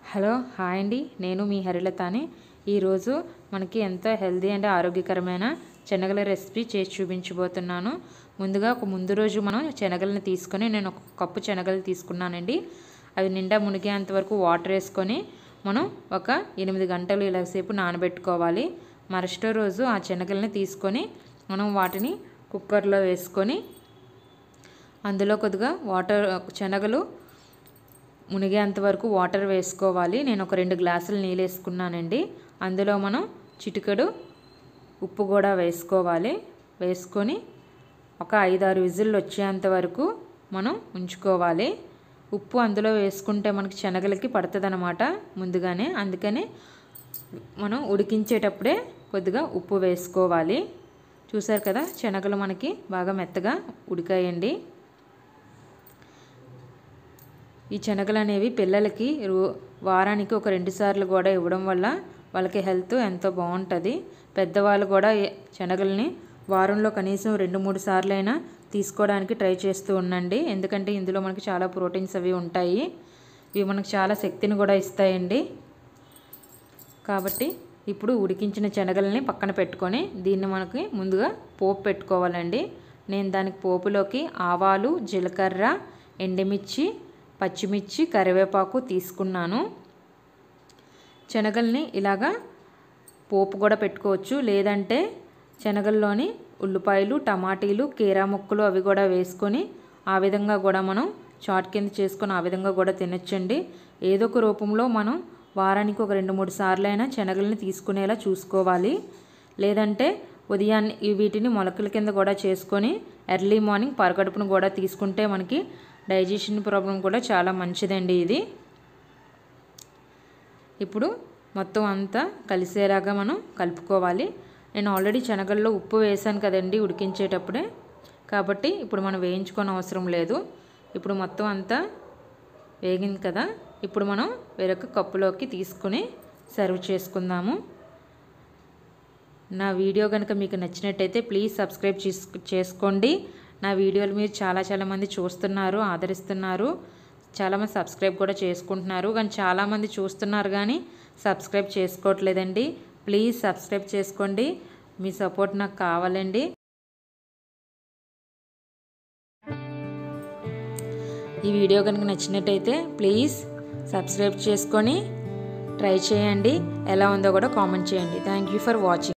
hello hi అండి నేను మీ హరిలతాని ఈరోజు మనకి ఎంతో హెల్దీ అండ్ ఆరోగ్యకరమైన శనగల రెసిపీ చేసి చూపించబోతున్నాను ముందుగా ఒక ముందు రోజు మనం శనగలను తీసుకొని నేను ఒక కప్పు శనగలు తీసుకున్నానండి అవి నిండా మునిగేంత వరకు వాటర్ వేసుకొని మనం ఒక ఎనిమిది గంటలు ఇలాసేపు నానబెట్టుకోవాలి మరుసటి రోజు ఆ శనగల్ని తీసుకొని మనం వాటిని కుక్కర్లో వేసుకొని అందులో కొద్దిగా వాటర్ శనగలు మునిగేంత వరకు వాటర్ వేసుకోవాలి నేను ఒక రెండు గ్లాసులు నీళ్ళు వేసుకున్నానండి అందులో మనం చిటికెడు ఉప్పు కూడా వేసుకోవాలి వేసుకొని ఒక ఐదారు విజిల్లు వచ్చేంత వరకు మనం ఉంచుకోవాలి ఉప్పు అందులో వేసుకుంటే మనకి శనగలకి పడుతుంది ముందుగానే అందుకని మనం ఉడికించేటప్పుడే కొద్దిగా ఉప్పు వేసుకోవాలి చూసారు కదా శనగలు మనకి బాగా మెత్తగా ఉడికాయండి ఈ శనగలు అనేవి పిల్లలకి రో వారానికి ఒక రెండు సార్లు కూడా ఇవ్వడం వల్ల వాళ్ళకి హెల్త్ ఎంతో బాగుంటుంది పెద్దవాళ్ళు కూడా శనగల్ని వారంలో కనీసం రెండు మూడు సార్లు అయినా తీసుకోవడానికి ట్రై చేస్తూ ఉండండి ఎందుకంటే ఇందులో మనకి చాలా ప్రోటీన్స్ అవి ఉంటాయి ఇవి మనకు చాలా శక్తిని కూడా ఇస్తాయండి కాబట్టి ఇప్పుడు ఉడికించిన శనగల్ని పక్కన పెట్టుకొని దీన్ని మనకి ముందుగా పోపు పెట్టుకోవాలండి నేను దానికి పోపులోకి ఆవాలు జీలకర్ర ఎండుమిర్చి పచ్చిమిర్చి కరివేపాకు తీసుకున్నాను శనగల్ని ఇలాగా పోపు కూడా పెట్టుకోవచ్చు లేదంటే శనగల్లోని ఉల్లిపాయలు టమాటీలు కీరా ముక్కలు అవి కూడా వేసుకొని ఆ విధంగా కూడా మనం చాట్ కింద చేసుకొని ఆ విధంగా కూడా తినొచ్చండి ఏదో ఒక రూపంలో మనం వారానికి ఒక రెండు మూడు సార్లు అయినా శనగల్ని తీసుకునేలా చూసుకోవాలి లేదంటే ఉదయాన్నే వీటిని మొలకల కింద కూడా చేసుకొని ఎర్లీ మార్నింగ్ పరగడుపును కూడా తీసుకుంటే మనకి డైజెషన్ ప్రాబ్లం కూడా చాలా మంచిదండి ఇది ఇప్పుడు మొత్తం అంతా కలిసేలాగా మనం కలుపుకోవాలి నేను ఆల్రెడీ శనగల్లో ఉప్పు వేసాను కదండి ఉడికించేటప్పుడే కాబట్టి ఇప్పుడు మనం వేయించుకోని అవసరం లేదు ఇప్పుడు మొత్తం అంతా వేగింది కదా ఇప్పుడు మనం వేరొక కప్పులోకి తీసుకుని సర్వ్ చేసుకుందాము నా వీడియో కనుక మీకు నచ్చినట్టయితే ప్లీజ్ సబ్స్క్రైబ్ చేసుకోండి నా వీడియోలు మీరు చాలా చాలా మంది చూస్తున్నారు ఆదరిస్తున్నారు చాలామంది సబ్స్క్రైబ్ కూడా చేసుకుంటున్నారు కానీ చాలామంది చూస్తున్నారు కానీ సబ్స్క్రైబ్ చేసుకోవట్లేదండి ప్లీజ్ సబ్స్క్రైబ్ చేసుకోండి మీ సపోర్ట్ నాకు కావాలండి ఈ వీడియో కనుక నచ్చినట్టయితే ప్లీజ్ సబ్స్క్రైబ్ చేసుకొని ట్రై చేయండి ఎలా ఉందో కూడా కామెంట్ చేయండి థ్యాంక్ యూ ఫర్ వాచింగ్